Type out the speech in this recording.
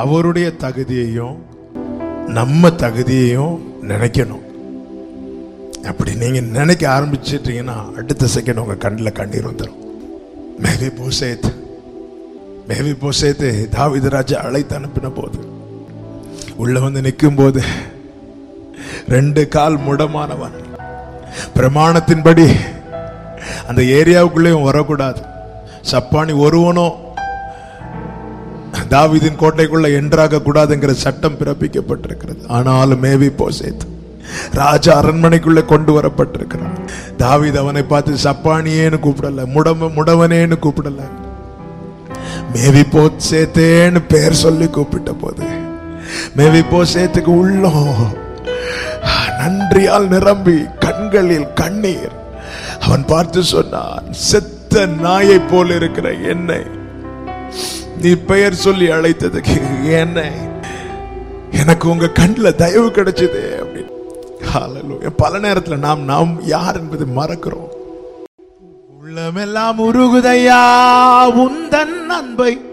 அவருடைய தகுதியையும் நம்ம தகுதியையும் நினைக்கணும் அப்படி நீங்க நினைக்க ஆரம்பிச்சிட்டீங்கன்னா அடுத்த செகண்ட் உங்க கண்ணில் கண்ணீர் வந்துடும் மேவி போசேத் மேவி போசேத்து தாவித ராஜா அழைத்து அனுப்பின போது உள்ள வந்து நிற்கும் போது ரெண்டு கால் முடமானவன் பிரமாணத்தின்படி அந்த ஏரியாவுக்குள்ளேயும் வரக்கூடாது சப்பானி ஒருவனும் தாவீதின் கோட்டைக்குள்ள என்றாக கூடாதுங்கிற சட்டம் பிறப்பிக்கப்பட்டிருக்கிறது ஆனாலும் மேவி போசேத் ராஜா அரண்மனைக்குள்ள கொண்டு வரப்பட்டிருக்கிறான் தாவீது அவனை பார்த்து சப்பானியேன்னு கூப்பிடல முடம முடவனேன்னு கூப்பிடல மேவி போசேத்தேன்னு பேர் சொல்லி கூப்பிட்ட போது மேவி போசேத்துக்கு உள்ளம் நன்றியால் நிரம்பி கண்களில் கண்ணீர் அவன் பார்த்து சொன்னான் செத்த நாயை போல இருக்கிற என்னை நீ பெயர் சொல்லி அழைத்ததுக்கு என்ன எனக்கு உங்க கண்ணில் தயவு கிடைச்சது அப்படின்னு Hallelujah. பல நேரத்துல நாம் நாம் யார் என்பதை மறக்கிறோம் உள்ளமெல்லாம் உருகுதையா உந்தன் அன்பை